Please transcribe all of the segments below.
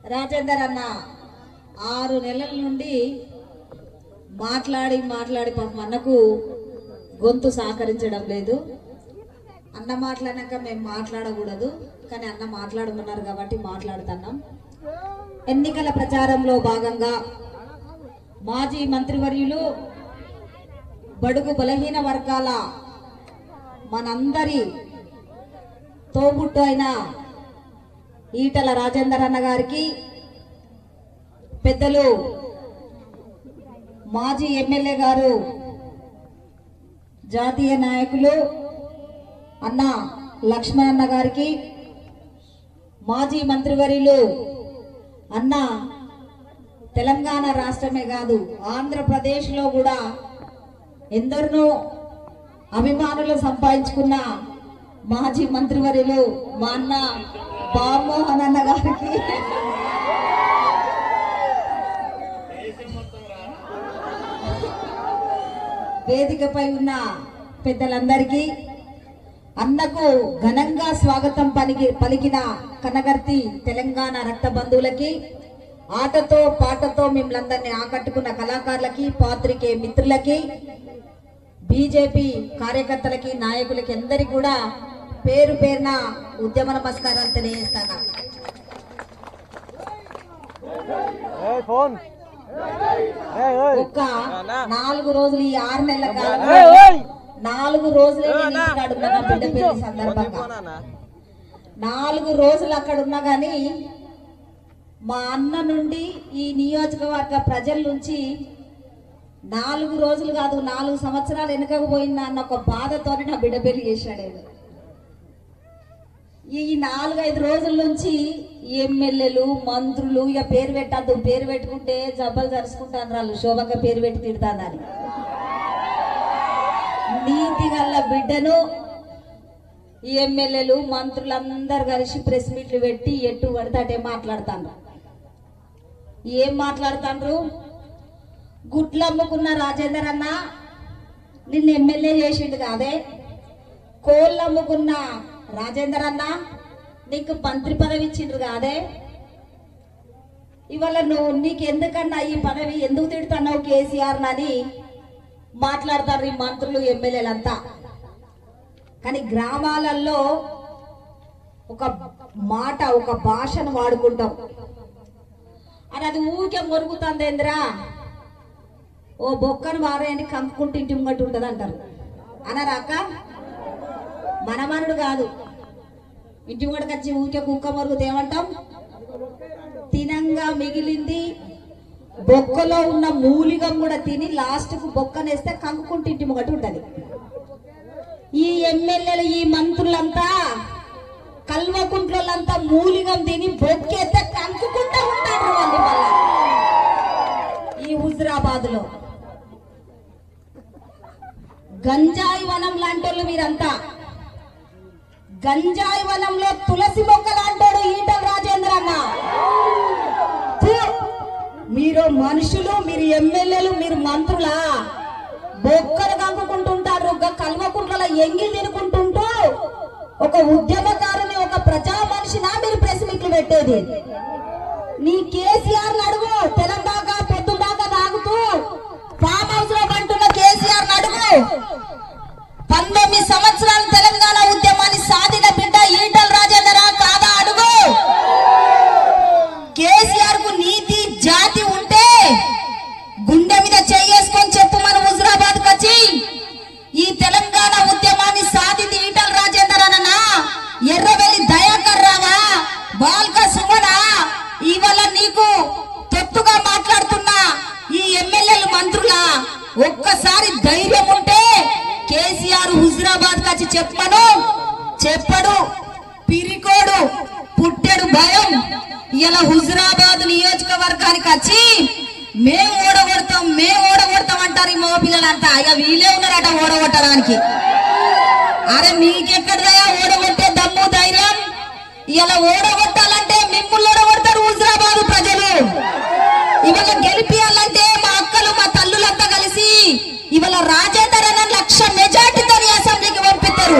రాజేందర్ అన్న ఆరు నెలల నుండి మాట్లాడి మాట్లాడి పాపం అన్నకు గొంతు సహకరించడం లేదు అన్న మాట్లాడినాక మేము మాట్లాడకూడదు కానీ అన్న మాట్లాడమన్నారు కాబట్టి మాట్లాడుతున్నాం ఎన్నికల ప్రచారంలో భాగంగా మాజీ మంత్రివర్యులు బడుగు బలహీన వర్గాల మనందరి తోబుట్టు అయిన ఈటల రాజేందర్ అన్న గారికి పెద్దలు మాజీ ఎమ్మెల్యే గారు జాతీయ నాయకులు అన్న లక్ష్మణ్ అన్న గారికి మాజీ మంత్రివర్యులు అన్న తెలంగాణ రాష్ట్రమే కాదు ఆంధ్రప్రదేశ్లో కూడా ఎందరినో అభిమానులు సంపాదించుకున్న మాజీ మంత్రివర్యులు మా అన్న బామోహన్ అన్న గారికి వేదికపై ఉన్న పెద్దలందరికీ అన్నకు ఘనంగా స్వాగతం పలికి పలికిన కనగర్తి తెలంగాణ రక్త బంధువులకి ఆటతో పాటతో మిమ్మల్ందరినీ ఆకట్టుకున్న కళాకారులకి పాత్రికే మిత్రులకి బీజేపీ కార్యకర్తలకి నాయకులకి అందరికి కూడా పేరు పేరున ఉద్యమ నమస్కారాలు తెలియజేస్తాను ఏయ్ ఫోన్ ఏయ్ ఏయ్ ఒక్క నాలుగు రోజులు ఈ ఆరు నెలల ఏయ్ కాలంలో ఏయ్ నాలుగు రోజులే నేను ఇంటికాడ ఉన్నా నా బిడ్డ పెళ్లి సందర్భంగా నాలుగు రోజులు అక్కడ ఉన్నా గానీ మా అన్న నుండి ఈ నియోజకవర్గ ప్రజల నుంచి నాలుగు రోజులు కాదు నాలుగు సంవత్సరాలు వెనకకు పోయిందా అన్న ఒక బాధతోనే నా బిడ్డ పెళ్లి చేశాడు ఆయన. ఈ నాలుగైదు రోజుల నుంచి ఎమ్మెల్యేలు మంత్రులు ఇక పేరు పెట్టద్దు పేరు పెట్టుకుంటే జబ్బలు జరుచుకుంటాను వాళ్ళు శోభంగా పేరు పెట్టి తిడతానని నీతి గల్ల బిడ్డను ఈ ఎమ్మెల్యేలు మంత్రులు అందరు కలిసి ప్రెస్ మీట్లు పెట్టి ఎట్టు పడితే అటే మాట్లాడతాను ఏం మాట్లాడతాండ్రు గుడ్లు అమ్ముకున్న రాజేందర్ అన్న నిన్ను ఎమ్మెల్యే చేసిండు కాదే కోళ్ళు అమ్ముకున్న రాజేందర్ అన్న నీకు మంత్రి పదవి ఇచ్చిండ్రు కాదే ఇవాళ నువ్వు నీకు ఎందుకన్నా ఈ పదవి ఎందుకు తిడుతున్నావు కేసీఆర్ అని మాట్లాడతారు ఈ మంత్రులు ఎమ్మెల్యేలంతా కానీ గ్రామాలలో ఒక మాట ఒక భాషను వాడుకుంటాం అని అది ఊరికే మొరుగుతుందేంద్రా ఓ బొక్కను వారేయని కంపుకుంటూ ఇంటి ముంగట్టు ఉంటుంది అంటారు అనరా అక్క మనమనుడు కాదు ఇంటి ముంగడికి వచ్చి ఊరికే కుక్క మరుగుతే ఏమంటాం తినంగా మిగిలింది బొక్కలో ఉన్న మూలిగం కూడా తిని లాస్ట్ కు బొక్కనేస్తే కంకుకుంటూ ఇంటి ముంగట ఉంటది ఈ ఎమ్మెల్యేలు ఈ మంత్రులంతా కల్వకుంట్లంతా మూలిగం తిని బొక్కేస్తే కంకుకుంటా ఉంటారు వాళ్ళు మళ్ళా ఈ హుజరాబాద్ లో గంజాయి వనం లాంటోళ్ళు మీరంతా గంజాయి వనంలో తులసి మొక్క లాంటోడు ఈటల రాజేంద్ర అన్న థు! మీరు మనుషులు మీరు ఎమ్మెల్యేలు మీరు మంత్రులా బొక్కలు కంపుకుంటుంటారు ఒక కల్వకుంట్ల ఎంగిల్ తినుకుంటుంటూ ఒక ఉద్యమకారుని ఒక ప్రజా మనిషినా మీరు ప్రెస్ మీట్లు పెట్టేది నీ కేసీఆర్ అడుగు తెలంగాణ పొద్దుదాకా తాగుతూ ఫామ్ హౌస్ లో పంటున్న కేసీఆర్ అడుగు పంతొమ్మిది సంవత్సరాల తెలంగాణ ఉద్యమాన్ని సాధిన బిడ్డ ఈటల రాజేందర కాదా అడుగు కేసీఆర్ కు నీతి జాతి ఉంటే గుండె మీద చేసుకొని చెప్పు మన హుజరాబాద్ వచ్చి ఈ తెలంగాణ ఉద్యమాన్ని సాధింది ఈటల రాజేందర్ అన్ననా ఎర్రవెల్లి దయాకర్ రావా బాల్క సుమనా ఇవాళ నీకు తొత్తుగా మాట్లాడుతున్న ఈ ఎమ్మెల్యేలు మంత్రులా ఒక్కసారి ధైర్యం ఉంటే కేసీఆర్ హుజరాబాద్ వచ్చి చెప్పను చెప్పడు పిరికోడు పుట్టెడు భయం ఇలా హుజరాబాద్ నియోజకవర్గానికి వచ్చి మేము ఓడగొడతాం మేము ఓడగొడతాం అంటారు ఈ మగ పిల్లలంతా ఇక వీళ్ళే ఉన్నారట ఓడగొట్టడానికి అరే మీకెక్కడదయా ఓడగొట్టే దమ్ము ధైర్యం ఇలా ఓడగొట్టాలంటే మిమ్మల్ని ఓడగొడతారు హుజరాబాద్ ప్రజలు ఇవాళ గెలిపియాలంటే మా అక్కలు మా తల్లులంతా కలిసి ఇవాళ రాజేందర్ అన్న లక్ష మెజార్టీతో అసెంబ్లీకి పంపిస్తారు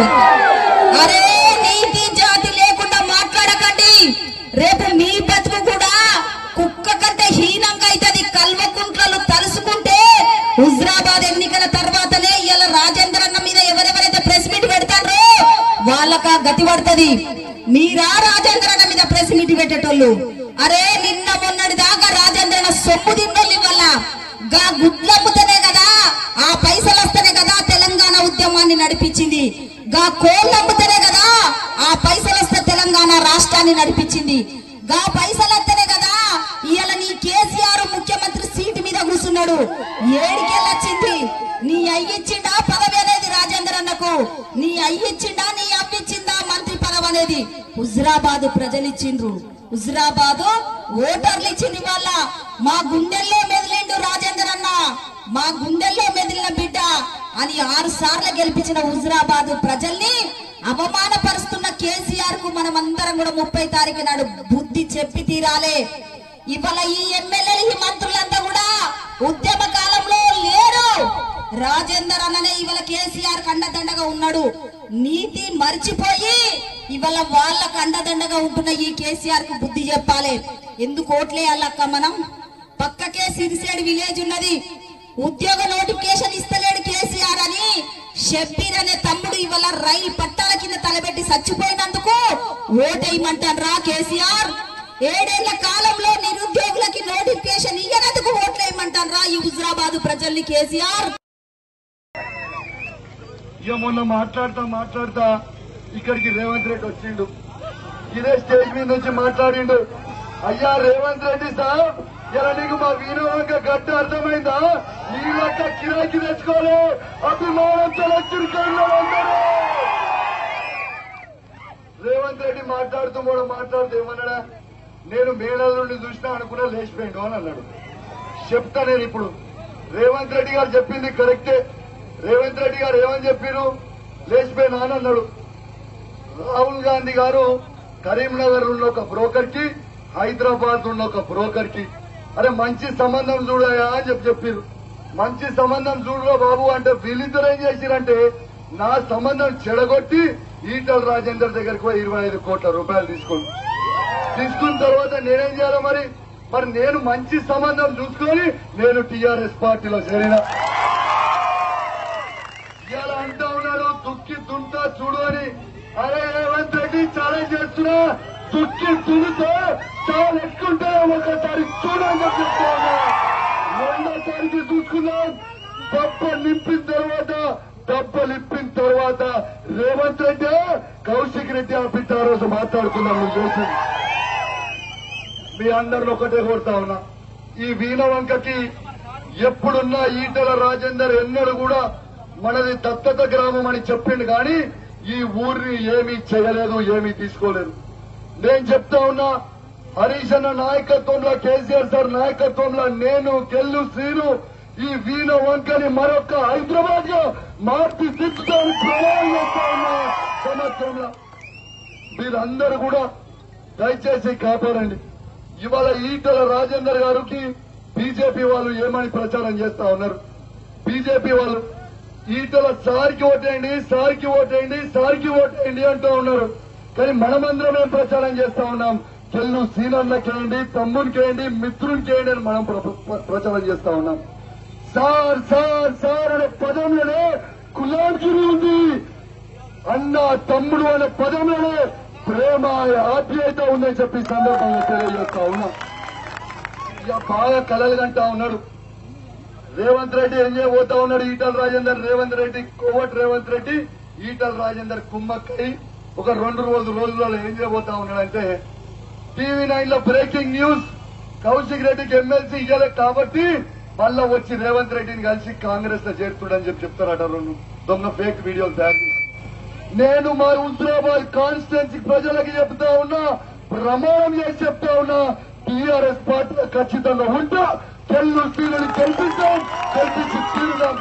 అరే నీతి జాతి లేకుండా మాట్లాడకండి రేపు మీ బతుకు కూడా కనబడుతుంది మీరా రాజేంద్ర అన్న మీద ప్రెస్ మీట్ పెట్టేటోళ్ళు అరే నిన్న మొన్నటి దాకా రాజేంద్ర అన్న సొమ్ము తిన్నోళ్ళు వల్ల గా గుడ్లమ్ముతనే కదా ఆ పైసలు వస్తేనే కదా తెలంగాణ ఉద్యమాన్ని నడిపించింది గా కోళ్ళు అమ్ముతనే కదా ఆ పైసలు వస్తే తెలంగాణ రాష్ట్రాన్ని నడిపించింది గా పైసలు వస్తేనే కదా ఇవాళ నీ కేసీఆర్ ముఖ్యమంత్రి సీటు మీద కూర్చున్నాడు ఏడికెళ్ళొచ్చింది నీ అయ్యిచ్చిండా పదవి అనేది రాజేందర్ అన్నకు నీ అయ్యిచ్చిండా నీ అవ్విచ్చిందా మంత్రి పదవి అనేది హుజరాబాద్ ప్రజలు ఇచ్చిండ్రు హుజరాబాద్ ఓటర్లు ఇచ్చింది వాళ్ళ మా గుండెల్లో మెదిలిండు రాజేందర్ అన్న మా గుండెల్లో మెదిలిన బిడ్డ అని ఆరు సార్లు గెలిపించిన హుజరాబాద్ ప్రజల్ని అవమానపరుస్తున్న కేసీఆర్ కు మనం అందరం కూడా ముప్పై తారీఖు నాడు బుద్ధి చెప్పి తీరాలే ఇవాళ ఈ ఎమ్మెల్యేలు ఈ మంత్రులంతా కూడా ఉద్యమ కాలంలో లేరు రాజేందర్ అన్ననే ఇవాళ కేసీఆర్ కండదండగా ఉన్నాడు నీతి మర్చిపోయి ఇవాళ వాళ్ళ కండదండగా ఉంటున్న ఈ కేసీఆర్ కు బుద్ధి చెప్పాలి ఎందుకు ఓట్లేయాలక్క మనం పక్కకే సిరిసేడు విలేజ్ ఉన్నది ఉద్యోగ నోటిఫికేషన్ ఇస్తలేడు కేసీఆర్ అని షబ్బీర్ అనే తమ్ముడు ఇవాళ రైలు పట్టాల కింద తలబెట్టి చచ్చిపోయినందుకు ఓటేయమంటారా కేసీఆర్ ఏడేళ్ల కాలంలో నిరుద్యోగులకి నోటిఫికేషన్ ఇయ్యనందుకు ఓట్లేయమంటారా ఈ హుజరాబాద్ ప్రజల్ని కేసీఆర్ ఇక మొన్న మాట్లాడుతా మాట్లాడుతా ఇక్కడికి రేవంత్ రెడ్డి వచ్చిండు ఇదే స్టేజ్ మీద నుంచి మాట్లాడిండు అయ్యా రేవంత్ రెడ్డి సార్ ఇలా నీకు మా వీరవంక గట్ట అర్థమైందా నీ లెక్క కిరాకి తెచ్చుకోలే అభిమానంతో లెక్కిరికంలో అందరూ రేవంత్ రెడ్డి మాట్లాడుతూ కూడా మాట్లాడుతూ ఏమన్నాడా నేను మేడల నుండి చూసినా అనుకున్నా లేచిపోయిండు అని అన్నాడు చెప్తా నేను ఇప్పుడు రేవంత్ రెడ్డి గారు చెప్పింది కరెక్టే రేవంత్ రెడ్డి గారు ఏమని చెప్పారు లేచిపోయినా అని అన్నాడు రాహుల్ గాంధీ గారు కరీంనగర్ ఉన్న ఒక బ్రోకర్ కి హైదరాబాద్ ఉన్న ఒక బ్రోకర్ కి అరే మంచి సంబంధం చూడయా అని చెప్పి చెప్పారు మంచి సంబంధం చూడరా బాబు అంటే వీళ్ళిద్దరు ఏం చేసిరంటే నా సంబంధం చెడగొట్టి ఈటల రాజేందర్ దగ్గరికి పోయి ఇరవై ఐదు కోట్ల రూపాయలు తీసుకోండి తీసుకున్న తర్వాత నేనేం చేయాలి మరి మరి నేను మంచి సంబంధం చూసుకొని నేను టీఆర్ఎస్ పార్టీలో చేరిన ఇవాళ అంటా ఉన్నాడు దుక్కి దుంతా చూడు అని అరే రేవంత్ రెడ్డి ఛాలెంజ్ చేస్తున్నా దుక్కి దున్నుతో చాలా ఎక్కుంటే ఒకసారి చూడని చెప్పి చెప్తా ఉన్నా రెండోసారికి చూసుకున్నాం దెబ్బ నింపిన తర్వాత దెబ్బలు ఇప్పిన తర్వాత రేవంత్ రెడ్డి కౌశిక్ రెడ్డి అప్పితే ఆ రోజు మాట్లాడుకున్నాం మీకు తెలుసు మీ అందరిని ఒకటే కోరుతా ఉన్నా ఈ వీణ వంకకి ఎప్పుడున్నా ఈటల రాజేందర్ ఎన్నడూ కూడా మనది దత్తత గ్రామం అని చెప్పిండు కానీ ఈ ఊరిని ఏమీ చేయలేదు ఏమీ తీసుకోలేదు నేను చెప్తా ఉన్నా హరీష్ అన్న నాయకత్వంలో కేసీఆర్ సార్ నాయకత్వంలో నేను కెల్లు శ్రీను ఈ వీణ వంకని మరొక హైదరాబాద్ గా మార్చి తీర్చుతాను ప్రమాణం చేస్తా ఉన్నా సంవత్సరంలో మీరందరూ కూడా దయచేసి కాపాడండి ఇవాళ ఈటల రాజేందర్ గారికి బీజేపీ వాళ్ళు ఏమని ప్రచారం చేస్తా ఉన్నారు బీజేపీ వాళ్ళు ఈటల సార్కి ఓటేయండి సార్కి ఓటేయండి సార్కి ఓటేయండి అంటూ ఉన్నారు కానీ మనమందరం ఏం ప్రచారం చేస్తా ఉన్నాం చెల్లు సీనన్నకేయండి తమ్మునికేయండి మిత్రునికేయండి అని మనం ప్ర- ప్ర- ప్రచారం చేస్తా ఉన్నాం సార్ సార్ సార్ అనే పదంలోనే కులాంగిరి ఉంది అన్న తమ్ముడు అనే పదంలోనే ప్రేమ ఆప్యాయత ఉందని చెప్పి ఈ సందర్భంగా తెలియజేస్తా ఉన్నా ఇక బాగా కలలు కంటా ఉన్నాడు రేవంత్ రెడ్డి ఏం చేయబోతా ఉన్నాడు ఈటల రాజేందర్ రేవంత్ రెడ్డి కోవట్ రేవంత్ రెడ్డి ఈటల రాజేందర్ కుమ్మక్కై ఒక రెండు రోజు రోజులలో ఏం చేయబోతా ఉన్నాడంటే టీవీ నైన్ లో బ్రేకింగ్ న్యూస్ కౌశిక్ రెడ్డికి ఎమ్మెల్సీ ఇవ్వలేదు కాబట్టి మళ్ళా వచ్చి రేవంత్ రెడ్డిని కలిసి కాంగ్రెస్ లో చేరుతుడని చెప్పి చెప్తారట రెండు దొంగ ఫేక్ వీడియోలు తయారు చేసి నేను మా హుజరాబాద్ కాన్స్టిట్యున్సీ ప్రజలకి చెప్తా ఉన్నా ప్రమాణం చేసి చెప్తా ఉన్నా టీఆర్ఎస్ పార్టీ ఖచ్చితంగా ఉంటా చెల్లు సీలని గెలిపిస్తాం గెలిపించి తీరుదాం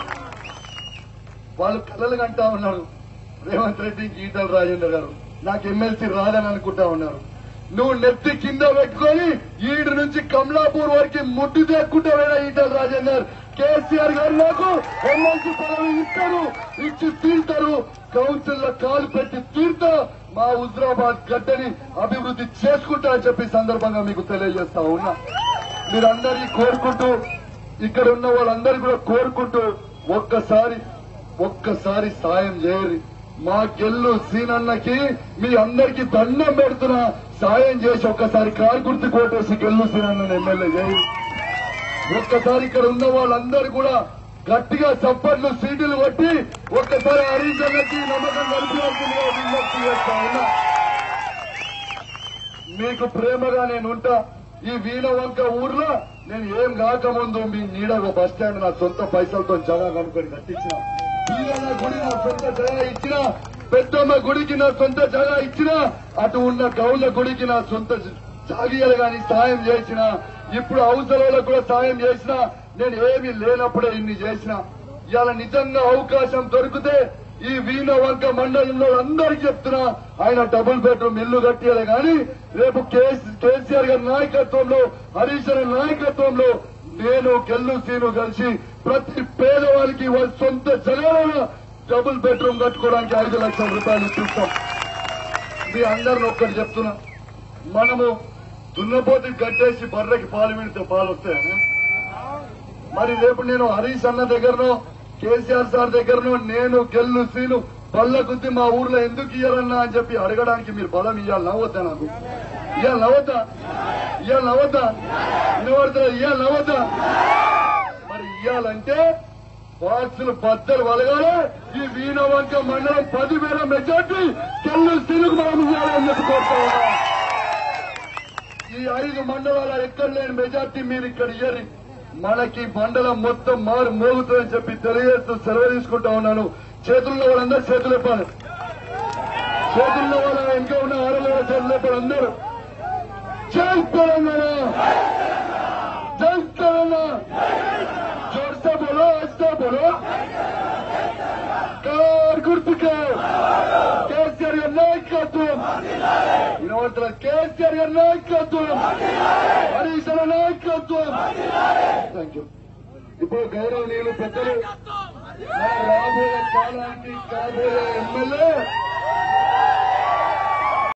వాళ్ళు కలలు కంటా ఉన్నారు రేవంత్ రెడ్డి ఈటల రాజేందర్ గారు నాకు ఎమ్మెల్సీ రాదని అనుకుంటా ఉన్నారు నువ్వు నెత్తి కింద పెట్టుకొని ఈడు నుంచి కమలాపూర్ వరకు ముట్టి తెక్కుంటా పోయినా ఈటల రాజేందర్ కేసీఆర్ గారు నాకు ఎమ్మెల్సీ పదవి ఇస్తారు ఇచ్చి తీరుతారు కౌన్సిల్ లో కాలు పెట్టి తీరుతా మా హుజరాబాద్ గడ్డని అభివృద్ధి చేసుకుంటా అని చెప్పి ఈ సందర్భంగా మీకు తెలియజేస్తా ఉన్నా మీరందరినీ కోరుకుంటూ ఇక్కడ ఉన్న వాళ్ళందరూ కూడా కోరుకుంటూ ఒక్కసారి ఒక్కసారి సాయం చేయరు మా గెల్లు సీనన్నకి మీ అందరికి దండం పెడుతున్నా సాయం చేసి ఒక్కసారి కారు గుర్తు కోటేసి గెల్లు సీనన్న ఎమ్మెల్యే చేయి ఒక్కసారి ఇక్కడ ఉన్న వాళ్ళందరూ కూడా గట్టిగా చప్పట్లు సీటులు కొట్టి ఒక్కసారి హరీష్ అన్నకి నమ్మకం కలిపినట్టుగా విజ్ఞప్తి చేస్తా ఉన్నా మీకు ప్రేమగా నేను ఉంటా ఈ వీణ వంక ఊర్లో నేను ఏం కాకముందు మీ నీడ ఒక బస్ స్టాండ్ నా సొంత పైసలతో జగా కనుకొని కట్టించిన వీరన్న గుడి నా సొంత జగా ఇచ్చిన పెద్దమ్మ గుడికి నా సొంత జగా ఇచ్చిన అటు ఉన్న గౌల గుడికి నా సొంత జాగియాలు గాని సాయం చేసిన ఇప్పుడు అవసరాలకు కూడా సాయం చేసిన నేను ఏమీ లేనప్పుడే ఇన్ని చేసిన ఇవాళ నిజంగా అవకాశం దొరికితే ఈ వీణ వంక మండలంలో అందరికి చెప్తున్నా ఆయన డబుల్ బెడ్రూమ్ ఇల్లు కట్టాలి గాని రేపు కేస్- కేసీఆర్ గారి నాయకత్వంలో హరీష్ గారి నాయకత్వంలో నేను గెల్లు సీను కలిసి ప్రతి పేదవారికి వాళ్ళ సొంత జగన్ డబుల్ బెడ్రూమ్ కట్టుకోవడానికి ఐదు లక్షల రూపాయలు ఇప్పిస్తాం మీ అందరిని ఒక్కటి చెప్తున్నా మనము దున్నపోతు కట్టేసి బర్రెకి పాలు విడితే పాలు వస్తాయని మరి రేపు నేను హరీష్ అన్న దగ్గరనో కేసీఆర్ సార్ దగ్గరనో నేను గెల్లు సీను బల్ల గుద్ది మా ఊర్లో ఎందుకు ఇయ్యారన్నా అని చెప్పి అడగడానికి మీరు బలం ఇవ్వాలి నవ్వద్దా నాకు ఇవాళ నవ్వద్దా ఇవాళ నవ్వద్దా వినబడుతున్నా ఇవాళ నవ్వద్దా మరి ఇయ్యాలంటే బాక్సులు బద్దలు వలగాలి ఈ వీణ వంక మండలం పదివేల మెజార్టీ గెల్లు సీనుకు మనం ఇవ్వాలని చెప్పి కోరుతా ఉన్నా. ఈ ఐదు మండలాల ఎక్కడ లేని మెజార్టీ మీరు ఇక్కడ ఇయ్యరి మనకి మండలం మొత్తం మారు మోగుతుందని చెప్పి తెలియజేస్తూ సెలవు తీసుకుంటా ఉన్నాను చేతుల్లో వాళ్ళందరూ చేతులు ఇవ్వాలి చేతుల్లో వాళ్ళ ఇంకా ఉన్న ఆడల చేతులు ఇవ్వాలి అందరూ జై తెలంగాణ జై తెలంగాణ జోర్సే బోలో ఐస్తే బోలో కార్ గుర్తుకే కేసీఆర్ గారి నాయకత్వం వినవడుతున్న కేసీఆర్ గారి నాయకత్వం హరీష్ గారి నాయకత్వం థ్యాంక్ యూ ఇప్పుడు గౌరవనీయులు పెద్దలు మన రాబోయే కాలానికి కాబోయే ఎమ్మెల్యే